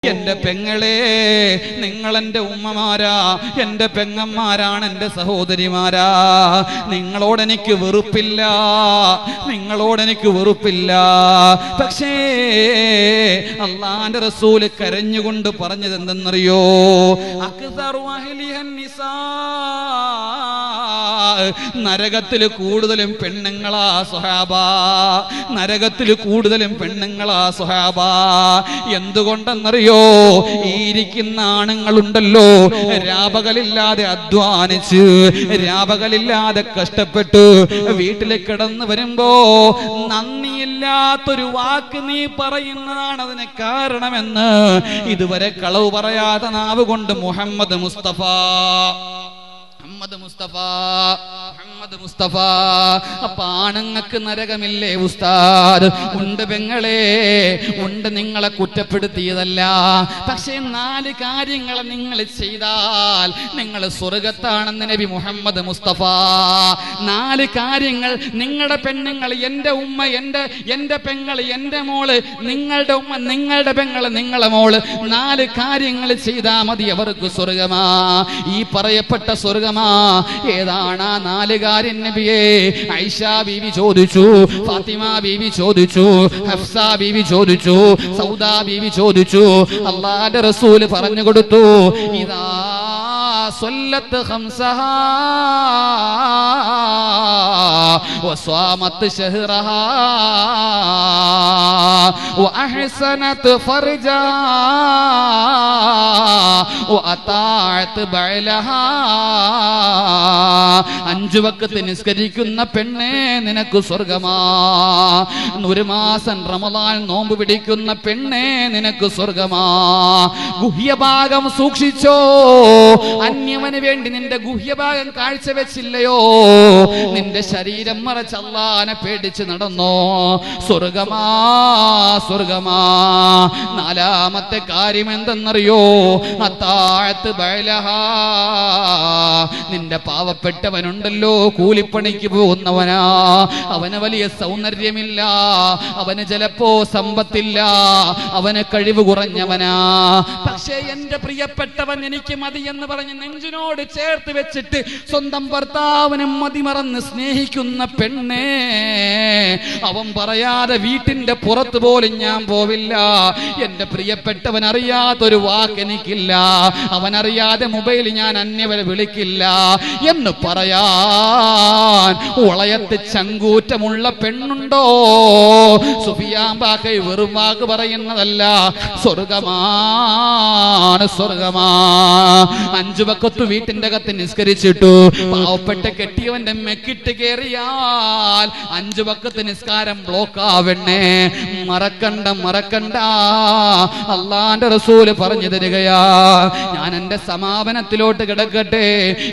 എന്റെ പെങ്ങളെ നിങ്ങൾ എന്റെ ഉമ്മമാരാ എന്റെ പെങ്ങന്മാരാണ് എന്റെ സഹോദരിമാരാ നിങ്ങളോട് എനിക്ക് വെറുപ്പില്ല നിങ്ങളോട് എനിക്ക് വെറുപ്പില്ല പക്ഷേ അള്ളാന്റെ റസൂല് കരഞ്ഞുകൊണ്ട് പറഞ്ഞത് എന്തെന്നറിയോ അക്സറു അഹ്ലിഹൻ നിസാ. നരകത്തിൽ കൂടുതലും പെണ്ണുങ്ങളാ സ്വഹാബ നരകത്തിൽ കൂടുതലും പെണ്ണുങ്ങളാ സ്വഹാബ എന്തുകൊണ്ടെന്നറിയോ ഈ ഇരിക്കുന്ന ആണുങ്ങളുണ്ടല്ലോ രാപകലില്ലാതെ അധ്വാനിച്ച് രാപകലില്ലാതെ കഷ്ടപ്പെട്ട് വീട്ടിൽ കിടന്നു വരുമ്പോ നന്ദിയില്ലാത്തൊരു വാക്ക് നീ പറയുന്നതാണ് അതിന് കാരണമെന്ന് ഇതുവരെ കളവ് പറയാതെ നാവ് കൊണ്ട് മുഹമ്മദ് മുസ്തഫ മുഹമ്മദ് മുസ്തഫ മുഹമ്മദ് മുസ്തഫ അപ്പൊ ആണുങ്ങൾക്ക് നരകമില്ലേ ഉസ്താദ് ഉണ്ട് പെങ്ങളെ ഉണ്ട് നിങ്ങളെ കുറ്റപ്പെടുത്തിയതല്ല പക്ഷേ നാല് കാര്യങ്ങൾ നിങ്ങൾ ചെയ്താൽ നിങ്ങൾ സ്വർഗത്താണെന്ന് നബി മുഹമ്മദ് മുസ്തഫ നാല് കാര്യങ്ങൾ നിങ്ങളുടെ പെണ്ണുങ്ങൾ എൻ്റെ ഉമ്മ എൻ്റെ എൻ്റെ പെങ്ങൾ എൻ്റെ മോള് നിങ്ങളുടെ ഉമ്മ നിങ്ങളുടെ പെങ്ങള് നിങ്ങളെ മോള് നാല് കാര്യങ്ങൾ ചെയ്താൽ മതി അവർക്ക് സ്വർഗമാ ഈ പറയപ്പെട്ട സ്വർഗമാ ഏതാണ് ആ നാല് കാര്യം നബിയെ ഐഷ ബീവി ചോദിച്ചു ഫാത്തിമ ബീവി ചോദിച്ചു ഹഫ്സ ബീവി ചോദിച്ചു സൗദ ബീവി ചോദിച്ചു അള്ളാന്റെ റസൂല് പറഞ്ഞു കൊടുത്തു ഇതാ സ്വല്ലത്ത് خمسها وصامت شهرها وأحسنت فرجها وأطاعت بعلها അഞ്ചു വക്കത്ത് നിസ്കരിക്കുന്ന പെണ്ണേ നിനക്ക് സ്വർഗമാ ഒരു മാസം റമദാൻ നോമ്പ് പിടിക്കുന്ന പെണ്ണേ നിനക്ക് സ്വർഗമാ ഗുഹ്യഭാഗം സൂക്ഷിച്ചോ അന്യമന് വേണ്ടി നിന്റെ ഗുഹ്യഭാഗം കാഴ്ചവെച്ചില്ലയോ നിന്റെ ശരീരം മറച്ചല്ലാനെ പേടിച്ച് നടന്നോ സ്വർഗമാ സ്വർഗമാ നാലാമത്തെ കാര്യം എന്തെന്നറിയോ അത്താഴത്ത് ബയലഹാ നിന്റെ പാവപ്പെട്ടവനുണ്ടല്ലോ കൂലിപ്പണിക്ക് പോകുന്നവനാ അവന് വലിയ സൗന്ദര്യമില്ല അവന് ചിലപ്പോ സമ്പത്തില്ല അവന് കഴിവ് കുറഞ്ഞവനാ പക്ഷേ എന്റെ പ്രിയപ്പെട്ടവൻ എനിക്ക് മതി എന്ന് പറഞ്ഞ് നെഞ്ചിനോട് ചേർത്ത് വെച്ചിട്ട് സ്വന്തം ഭർത്താവിനെ മതിമറന്ന് സ്നേഹിക്കുന്ന പെണ്ണേ അവൻ പറയാതെ വീട്ടിന്റെ പുറത്ത് പോലും ഞാൻ പോവില്ല എന്റെ പ്രിയപ്പെട്ടവൻ അറിയാത്തൊരു വാക്ക് എനിക്കില്ല അവൻ അറിയാതെ മൊബൈൽ ഞാൻ അന്യവരെ വിളിക്കില്ല എന്ന് പറയാൻ ഉളയത്ത് ചങ്കൂറ്റമുള്ള പെണ്ണുണ്ടോ സുഫിയാമ്പാക്കൈ വെറും വാക്ക് പറയുന്നതല്ല സ്വർഗമാണ് സ്വർഗമാ അഞ്ചു പക്കത്ത് വീട്ടിന്റെ അകത്ത് നിസ്കരിച്ചിട്ടു പാവപ്പെട്ട കെട്ടിയവന്റെ മെക്കിട്ട് കയറിയാൽ അഞ്ചു പക്കത്ത് നിസ്കാരം ബ്ലോക്ക് ആവണേ മറക്കണ്ട മറക്കണ്ട അള്ളാന്റെ റസൂല് പറഞ്ഞു തരികയാ ഞാൻ എന്റെ സമാപനത്തിലോട്ട് കിടക്കട്ടെ